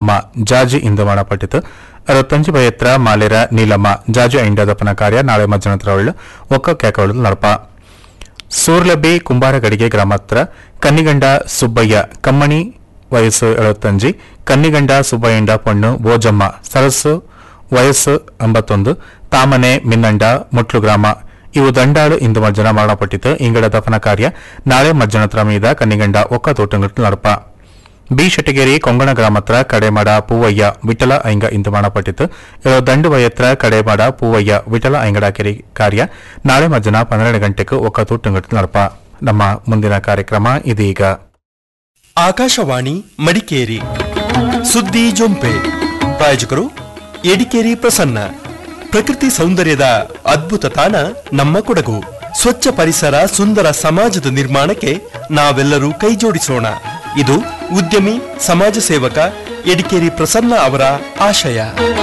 ನೀಲಮ್ಮ ಜಾಜಿ ಇಂದು ಮಾಡಪಟ್ಟಿತು ಅರವತ್ತಂಜು ಬಯತ್ರ ಮಾಲೆರ ನೀಲಮ್ಮ ಜಾಜು ಐಂಡದಪ್ಪನ ಕಾರ್ಯ ನಾಳೆ ಮಧ್ಯಾಹ್ನದ ಒಳ್ಳು ಒಕ್ಕ ಕ್ಯಾಕವಳದ ನಡಪ ಸೂರ್ಲಬಿ ಕುಂಬಾರಗಡಿಗೆ ಗ್ರಾಮತ್ರ ಕನ್ನಿಗಂಡ ಸುಬ್ಬಯ್ಯ ಕಮ್ಮಣಿ ವಯಸ್ಸು ಎಳುವತ್ತಂಜಿ ಕನ್ನಿಗಂಡ ಸುಬ್ಬಯ್ಯಂಡ ಪೊಣ್ಣು ಬೋಜಮ್ಮ ಸರಸ್ಸು ವಯಸ್ಸು ಎಂಬತ್ತೊಂದು ತಾಮನೆ ಮಿನ್ನಂಡ ಮುಟ್ಲು ಗ್ರಾಮ ಇವು ದಂಡಾಳು ಇಂದು ಮಧ್ಯಾಹ್ನ ಮರಣಪಟ್ಟಿತು ಇಂಗಡ ದಫನ ಕಾರ್ಯ ನಾಳೆ ಮಧ್ಯಾಹ್ನತ್ರ ಮೀದ ಕನ್ನಿಗಂಡ ಒಕ್ಕ ತೋಟಂಗಟ್ಟು ನಡಪ ಬಿ ಶೆಟಗೇರಿ ಕೊಂಗಣ ಗ್ರಾಮತ್ರ ಕಡೆಮಾಡ ಪೂವಯ್ಯ ವಿಠಲ ಐಂಗ ಇಂದು ಮರಣಪಟ್ಟಿತು ಇರೋ ದಂಡು ವಯತ್ರ ಕಡೆಮಾಡ ಪೂವಯ್ಯ ವಿಠಲ ಐಂಗಡ ಕೆರೆ ಕಾರ್ಯ ನಾಳೆ ಮಧ್ಯಾಹ್ನ ಪನ್ನೆರಡು ಗಂಟೆಗೆ ಒಕ್ಕ ತೋಟಂಗಟ್ಟು ನಡಪ ನಮ್ಮ ಮುಂದಿನ ಕಾರ್ಯಕ್ರಮ ಇದೀಗ ಆಕಾಶವಾಣಿ ಮಡಿಕೇರಿ ಸುದ್ದಿ ಜೊಂಪೆ ಪ್ರಾಯೋಜಕರು ಎಡಿಕೇರಿ ಪ್ರಸನ್ನ ಪ್ರಕೃತಿ ಸೌಂದರ್ಯದ ಅದ್ಭುತ ತಾಣ ನಮ್ಮ ಕೊಡಗು ಸ್ವಚ್ಛ ಪರಿಸರ ಸುಂದರ ಸಮಾಜದ ನಿರ್ಮಾಣಕ್ಕೆ ನಾವೆಲ್ಲರೂ ಕೈಜೋಡಿಸೋಣ ಇದು ಉದ್ಯಮಿ ಸಮಾಜ ಸೇವಕ ಎಡಿಕೇರಿ ಪ್ರಸನ್ನ ಅವರ ಆಶಯ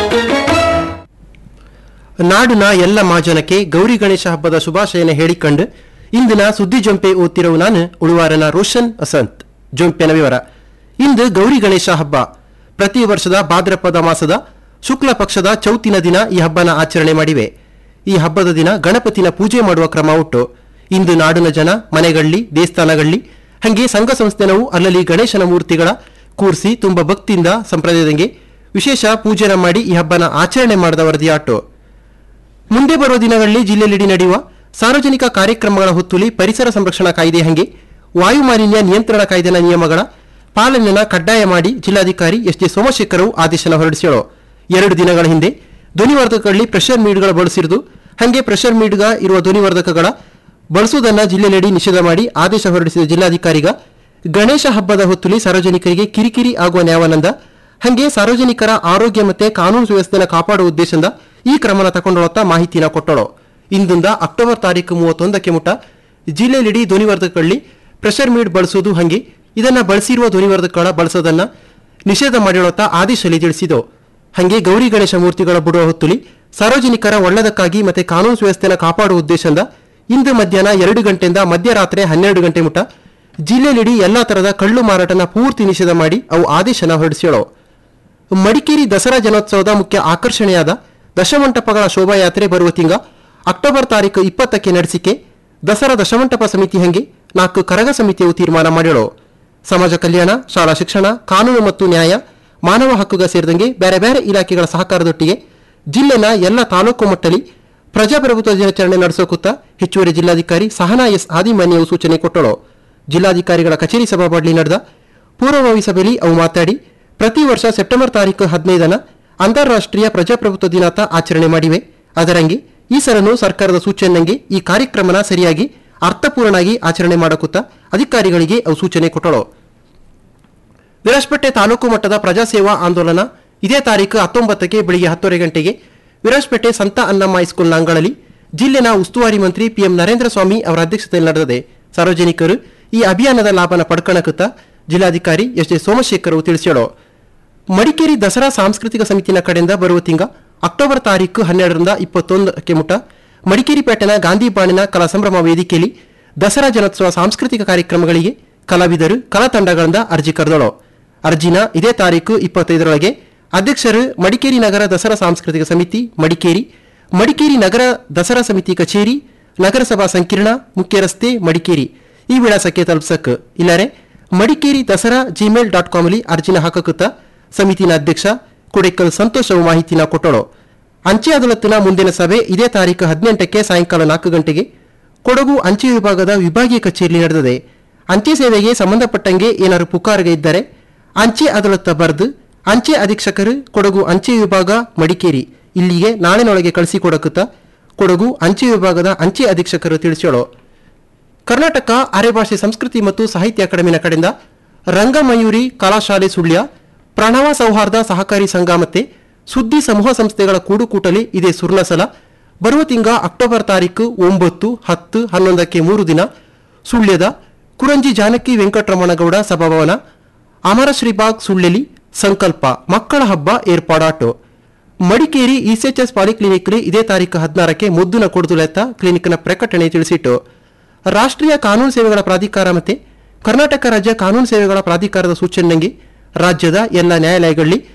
ನಾಡಿನ ಎಲ್ಲ ಮಾಜನಕ್ಕೆ ಗೌರಿ ಗಣೇಶ ಹಬ್ಬದ ಶುಭಾಶಯನ ಹೇಳಿಕೊಂಡು ಇಂದಿನ ಸುದ್ದಿ ಜೊಂಪೆ ಓದ್ತಿರುವ ನಾನು ಉಳುವಾರನ ರೋಷನ್ ಅಸಂತ್ ಜೊಂಪೆನ ವಿವರ ಇಂದು ಗೌರಿ ಗಣೇಶ ಹಬ್ಬ ಪ್ರತಿ ವರ್ಷದ ಭಾದ್ರಪದ ಮಾಸದ ಶುಕ್ಲ ಪಕ್ಷದ ಚೌತಿನ ದಿನ ಈ ಹಬ್ಬನ ಆಚರಣೆ ಮಾಡಿವೆ ಈ ಹಬ್ಬದ ದಿನ ಗಣಪತಿನ ಪೂಜೆ ಮಾಡುವ ಕ್ರಮ ಉಂಟು ಇಂದು ನಾಡಿನ ಜನ ಮನೆಗಳ್ಳಿ ದೇವಸ್ಥಾನಗಳ್ಳಿ ಹಂಗೆ ಸಂಘ ಸಂಸ್ಥೆನವು ಅಲ್ಲಲ್ಲಿ ಗಣೇಶನ ಮೂರ್ತಿಗಳ ಕೂರಿಸಿ ತುಂಬ ಭಕ್ತಿಯಿಂದ ಸಂಪ್ರದಾಯದಂಗೆ ವಿಶೇಷ ಪೂಜೆನ ಮಾಡಿ ಈ ಹಬ್ಬನ ಆಚರಣೆ ಮಾಡಿದ ವರದಿಯಾಟು ಮುಂದೆ ಬರುವ ದಿನಗಳಲ್ಲಿ ಜಿಲ್ಲೆಯಲ್ಲಿ ನಡೆಯುವ ಸಾರ್ವಜನಿಕ ಕಾರ್ಯಕ್ರಮಗಳ ಹೊತ್ತುಲಿ ಪರಿಸರ ಸಂರಕ್ಷಣಾ ಕಾಯ್ದೆ ಹಂಗೆ ವಾಯು ಮಾಲಿನ್ಯ ನಿಯಂತ್ರಣ ಕಾಯ್ದೆನ ನಿಯಮಗಳ ಪಾಲನೆನ ಕಡ್ಡಾಯ ಮಾಡಿ ಜಿಲ್ಲಾಧಿಕಾರಿ ಎಸ್ ಜೆ ಸೋಮಶೇಖರವು ಆದೇಶನ ಹೊರಡಿಸಿದರು ಎರಡು ದಿನಗಳ ಹಿಂದೆ ಧ್ವನಿವರ್ಧಕಗಳಲ್ಲಿ ಪ್ರೆಷರ್ ಮೀಡ್ಗಳ ಬಳಸಿರುವುದು ಹಾಗೆ ಪ್ರೆಷರ್ ಮೀಡ್ಗ ಇರುವ ಧ್ವನಿವರ್ಧಕಗಳ ಬಳಸುವುದನ್ನು ಜಿಲ್ಲೆಯಲ್ಲಿ ನಿಷೇಧ ಮಾಡಿ ಆದೇಶ ಹೊರಡಿಸಿದ ಜಿಲ್ಲಾಧಿಕಾರಿಗ ಗಣೇಶ ಹಬ್ಬದ ಹೊತ್ತುಲಿ ಸಾರ್ವಜನಿಕರಿಗೆ ಕಿರಿಕಿರಿ ಆಗುವ ನ್ಯಾಯಾನಂದ ಹಾಗೆ ಸಾರ್ವಜನಿಕರ ಆರೋಗ್ಯ ಮತ್ತೆ ಕಾನೂನು ಸುವ್ಯವಸ್ಥೆನ ಕಾಪಾಡುವ ಉದ್ದೇಶದಿಂದ ಈ ಕ್ರಮನ ತಗೊಂಡೊಳತ್ತ ಮಾಹಿತಿನ ಕೊಟ್ಟಳು ಇಂದಿಂದ ಅಕ್ಟೋಬರ್ ತಾರೀಕು ಮೂವತ್ತೊಂದಕ್ಕೆ ಮುಟ ಜಿಲ್ಲೆಯಲ್ಲಿ ಧ್ವನಿವರ್ಧಕಗಳಲ್ಲಿ ಪ್ರೆಷರ್ ಮೀಡ್ ಬಳಸುವುದು ಹಂಗೆ ಇದನ್ನ ಬಳಸಿರುವ ಧ್ವನಿವರ್ಧಕಗಳ ಬಳಸೋದನ್ನ ನಿಷೇಧ ಮಾಡಿರೊತ್ತ ಆದೇಶದಲ್ಲಿ ತಿಳಿಸಿತು ಹಂಗೆ ಗೌರಿ ಗಣೇಶ ಮೂರ್ತಿಗಳ ಬಿಡುವ ಹೊತ್ತುಲಿ ಸಾರ್ವಜನಿಕರ ಒಳ್ಳೆದಕ್ಕಾಗಿ ಮತ್ತೆ ಕಾನೂನು ಸುವ್ಯವಸ್ಥೆನ ಕಾಪಾಡುವ ಉದ್ದೇಶದಿಂದ ಇಂದು ಮಧ್ಯಾಹ್ನ ಎರಡು ಗಂಟೆಯಿಂದ ಮಧ್ಯರಾತ್ರಿ ಹನ್ನೆರಡು ಗಂಟೆ ಮುಟ ಜಿಲ್ಲೆಯಲ್ಲಿ ಎಲ್ಲಾ ತರಹದ ಕಳ್ಳು ಮಾರಾಟನ ಪೂರ್ತಿ ನಿಷೇಧ ಮಾಡಿ ಅವು ಆದೇಶನ ಹೊರಡಿಸ್ಯಾಳು ಮಡಿಕೇರಿ ದಸರಾ ಜನೋತ್ಸವದ ಮುಖ್ಯ ಆಕರ್ಷಣೆಯಾದ ದಶಮಂಟಪಗಳ ಶೋಭಾಯಾತ್ರೆ ಬರುವ ತಿಂಗ ಅಕ್ಟೋಬರ್ ತಾರೀಕು ಇಪ್ಪತ್ತಕ್ಕೆ ನಡೆಸಿಕೆ ದಸರಾ ದಶಮಂಟಪ ಸಮಿತಿ ಹಂಗೆ ನಾಲ್ಕು ಕರಗ ಸಮಿತಿಯು ತೀರ್ಮಾನ ಮಾಡಿಳು ಸಮಾಜ ಕಲ್ಯಾಣ ಶಾಲಾ ಶಿಕ್ಷಣ ಕಾನೂನು ಮತ್ತು ನ್ಯಾಯ ಮಾನವ ಹಕ್ಕುಗ ಸೇರಿದಂಗೆ ಬೇರೆ ಬೇರೆ ಇಲಾಖೆಗಳ ಸಹಕಾರದೊಟ್ಟಿಗೆ ಜಿಲ್ಲೆನ ಎಲ್ಲ ತಾಲೂಕು ಮಟ್ಟಲಿ ಪ್ರಜಾಪ್ರಭುತ್ವ ದಿನಾಚರಣೆ ನಡೆಸೋಕುತ್ತ ಹೆಚ್ಚುವರಿ ಜಿಲ್ಲಾಧಿಕಾರಿ ಸಹನಾ ಎಸ್ ಆದಿಮಾನ್ಯವು ಸೂಚನೆ ಕೊಟ್ಟಳು ಜಿಲ್ಲಾಧಿಕಾರಿಗಳ ಕಚೇರಿ ಸಭಾಪಡಲಿ ನಡೆದ ಪೂರ್ವಭಾವಿ ಸಭೆಯಲ್ಲಿ ಅವು ಮಾತಾಡಿ ಪ್ರತಿ ವರ್ಷ ಸೆಪ್ಟೆಂಬರ್ ತಾರೀಕು ಹದಿನೈದನ ಅಂತಾರಾಷ್ಟ್ರೀಯ ಪ್ರಜಾಪ್ರಭುತ್ವ ದಿನಾತ ಆಚರಣೆ ಮಾಡಿವೆ ಅದರಂಗೆ ಈ ಸಲನು ಸರ್ಕಾರದ ಸೂಚನೆಯಂಗೆ ಈ ಕಾರ್ಯಕ್ರಮನ ಸರಿಯಾಗಿ ಅರ್ಥಪೂರ್ಣವಾಗಿ ಆಚರಣೆ ಮಾಡಕುತ್ತ ಅಧಿಕಾರಿಗಳಿಗೆ ಅವು ಸೂಚನೆ ಕೊಟ್ಟಳು ವಿರಾಜಪೇಟೆ ತಾಲೂಕು ಮಟ್ಟದ ಪ್ರಜಾಸೇವಾ ಆಂದೋಲನ ಇದೇ ತಾರೀಕು ಹತ್ತೊಂಬತ್ತಕ್ಕೆ ಬೆಳಿಗ್ಗೆ ಹತ್ತುವರೆ ಗಂಟೆಗೆ ವಿರಾಜಪೇಟೆ ಸಂತ ಅನ್ನಮ್ಮ ಹೈಸ್ಕೂಲ್ನ ಅಂಗಳಲ್ಲಿ ಜಿಲ್ಲೆನ ಉಸ್ತುವಾರಿ ಮಂತ್ರಿ ಪಿಎಂ ನರೇಂದ್ರ ಸ್ವಾಮಿ ಅವರ ಅಧ್ಯಕ್ಷತೆಯಲ್ಲಿ ನಡೆದಿದೆ ಸಾರ್ವಜನಿಕರು ಈ ಅಭಿಯಾನದ ಲಾಭನ ಪಡ್ಕಣಕುತ್ತ ಜಿಲ್ಲಾಧಿಕಾರಿ ಎಸ್ ಜೆ ಸೋಮಶೇಖರ್ ತಿಳಿಸ್ಯಾಳು ಮಡಿಕೇರಿ ದಸರಾ ಸಾಂಸ್ಕೃತಿಕ ಸಮಿತಿನ ಕಡೆಯಿಂದ ಬರುವ ತಿಂಗ ಅಕ್ಟೋಬರ್ ತಾರೀಕು ಹನ್ನೆರಡರಿಂದ ಇಪ್ಪತ್ತೊಂದಕ್ಕೆ ಮುಟ ಮಡಿಕೇರಿ ಪೇಟೆನ ಗಾಂಧಿ ಬಾಣಿನ ಕಲಾ ಸಂಭ್ರಮ ವೇದಿಕೆಯಲ್ಲಿ ದಸರಾ ಜನೋತ್ಸವ ಸಾಂಸ್ಕೃತಿಕ ಕಾರ್ಯಕ್ರಮಗಳಿಗೆ ಕಲಾವಿದರು ಕಲಾ ತಂಡಗಳಿಂದ ಅರ್ಜಿ ಕರೆದಳು ಅರ್ಜಿನ ಇದೇ ತಾರೀಕು ಇಪ್ಪತ್ತೈದರೊಳಗೆ ಅಧ್ಯಕ್ಷರು ಮಡಿಕೇರಿ ನಗರ ದಸರಾ ಸಾಂಸ್ಕೃತಿಕ ಸಮಿತಿ ಮಡಿಕೇರಿ ಮಡಿಕೇರಿ ನಗರ ದಸರಾ ಸಮಿತಿ ಕಚೇರಿ ನಗರಸಭಾ ಸಂಕೀರ್ಣ ಮುಖ್ಯ ರಸ್ತೆ ಮಡಿಕೇರಿ ಈ ವಿಳಾಸಕ್ಕೆ ತಲುಪಿಸಕ್ ಇಲ್ಲರೆ ಮಡಿಕೇರಿ ದಸರಾ ಜಿಮೇಲ್ ಡಾಟ್ ಕಾಮಲ್ಲಿ ಅರ್ಜಿನ ಹಾಕಕುತ್ತ ಸಮಿತಿನ ಅಧ್ಯಕ್ಷ ಕುಡೆಕಲ್ ಸಂತೋಷವು ಮಾಹಿತಿನ ಕೊಟ್ಟಳು ಅಂಚೆ ಅದಾಲತ್ತಿನ ಮುಂದಿನ ಸಭೆ ಇದೇ ತಾರೀಕು ಹದಿನೆಂಟಕ್ಕೆ ಸಾಯಂಕಾಲ ನಾಲ್ಕು ಗಂಟೆಗೆ ಕೊಡಗು ಅಂಚೆ ವಿಭಾಗದ ವಿಭಾಗೀಯ ಕಚೇರಿಯಲ್ಲಿ ನಡೆದಿದೆ ಅಂಚೆ ಸೇವೆಗೆ ಸಂಬಂಧಪಟ್ಟಂಗೆ ಏನಾದರೂ ಪುಕಾರಿಗೆ ಇದ್ದರೆ ಅಂಚೆ ಅದಾಲತ್ತ ಬರೆದು ಅಂಚೆ ಅಧೀಕ್ಷಕರು ಕೊಡಗು ಅಂಚೆ ವಿಭಾಗ ಮಡಿಕೇರಿ ಇಲ್ಲಿಗೆ ನಾಳೆನೊಳಗೆ ಕಳಿಸಿಕೊಡಕುತ್ತ ಕೊಡಗು ಅಂಚೆ ವಿಭಾಗದ ಅಂಚೆ ಅಧೀಕ್ಷಕರು ತಿಳಿಸ್ಯಾಳು ಕರ್ನಾಟಕ ಅರೆಭಾಷೆ ಸಂಸ್ಕೃತಿ ಮತ್ತು ಸಾಹಿತ್ಯ ಅಕಾಡೆಮಿನ ಕಡೆಯಿಂದ ರಂಗಮಯೂರಿ ಕಲಾಶಾಲೆ ಸುಳ್ಯ ಪ್ರಣವ ಸೌಹಾರ್ದ ಸಹಕಾರಿ ಸಂಘ ಮತ್ತೆ ಸುದ್ದಿ ಸಮೂಹ ಸಂಸ್ಥೆಗಳ ಕೂಡುಕೂಟಲಿ ಇದೇ ಸುರ್ಣಸಲ ಬರುವ ತಿಂಗ ಅಕ್ಟೋಬರ್ ತಾರೀಕು ಒಂಬತ್ತು ಹತ್ತು ಹನ್ನೊಂದಕ್ಕೆ ಮೂರು ದಿನ ಸುಳ್ಯದ ಕುರಂಜಿ ಜಾನಕಿ ವೆಂಕಟರಮಣಗೌಡ ಸಭಾಭವನ ಅಮರಶ್ರೀಬಾಗ್ ಸುಳ್ಳೆಲಿ ಸಂಕಲ್ಪ ಮಕ್ಕಳ ಹಬ್ಬ ಏರ್ಪಾಡಾಟು ಮಡಿಕೇರಿ ಇಸಿಎಚ್ಎಸ್ ಪಾಲಿಕ್ಲಿನಿಕ್ಲಿ ಇದೇ ತಾರೀಕು ಹದಿನಾರಕ್ಕೆ ಮುದ್ದುನ ಕೊಡುದುಲೆತ್ತ ಕ್ಲಿನಿಕ್ನ ಪ್ರಕಟಣೆ ತಿಳಿಸಿಟ್ಟು ರಾಷ್ಟ್ರೀಯ ಕಾನೂನು ಸೇವೆಗಳ ಪ್ರಾಧಿಕಾರ ಮತ್ತೆ ಕರ್ನಾಟಕ ರಾಜ್ಯ ಕಾನೂನು ಸೇವೆಗಳ ಪ್ರಾಧಿಕಾರದ ಸೂಚನೆಗೆ ರಾಜ್ಯದ ಎಲ್ಲ ನ್ಯಾಯಾಲಯಗಳಲ್ಲಿ